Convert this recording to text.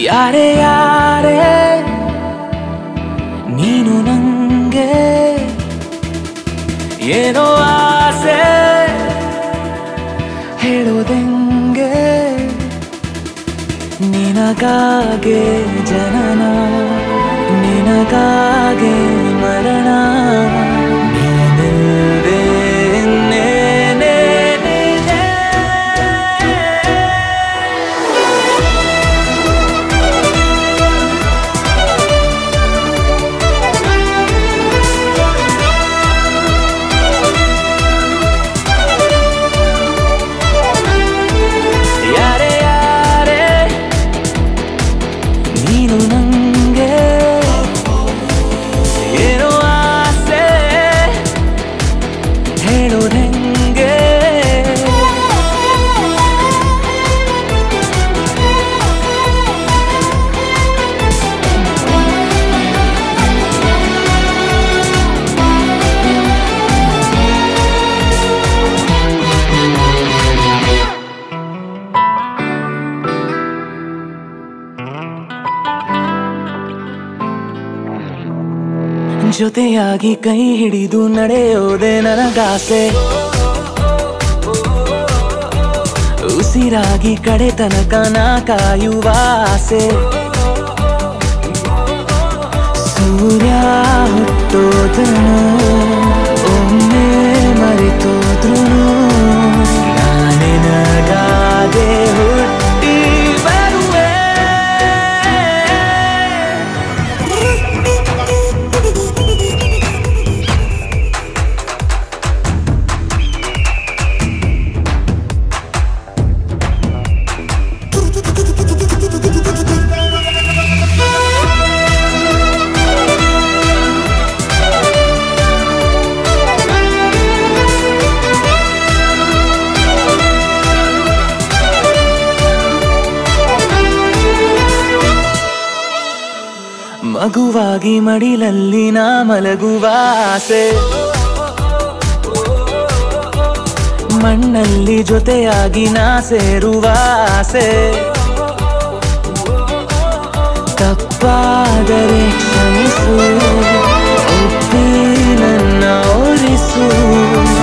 ಯಾರೇ ಯಾರೇ ನೀನು ನಂಗೆ ಏನೋ ಆಸೆ ಹೇಳೋದೆಂಗೆ ನಿನಗಾಗೆ ಜನನ ನಿನಗಾಗೆ ಮರಣ ನೀನಿಲ್ದೆ ಇನ್ನೇನೇನಿದೆ? ಯಾರೇ ಯಾರೇ ನೀನು ನಂಗೆ ಏನೋ ಆಸೆ ಹೇಳೋದೆಂಗೆ ಜೊತೆಯಾಗಿ ಕೈ ಹಿಡಿದು ನಡೆಯೋದೆ ನನಗಾಸೆ ಉಸಿರಾಗಿ ಕಡೆ ತನಕ ನಾ ಕಾಯುವ ಆಸೆ ಸೂರ್ಯ ಹುಟ್ಟೋದನು ಒಮ್ಮೆ ಮರೆತೋದ್ರು ನಾನಿನಗಾದೆ ಹುಟ್ಟಿ ಬರುವೆ ಮಗುವಾಗಿ ಮಡಿಲಲ್ಲಿ ನಾ ಮಲಗುವ ಆಸೆ ಮಣ್ಣಲ್ಲಿ ಜೊತೆಯಾಗಿ ನಾ ಸೇರುವ ಆಸೆ ತಪ್ಪಾದರೆ ಕ್ಷಮಿಸು ಒಪ್ಪಿ ನನ್ನ ಓರಿಸು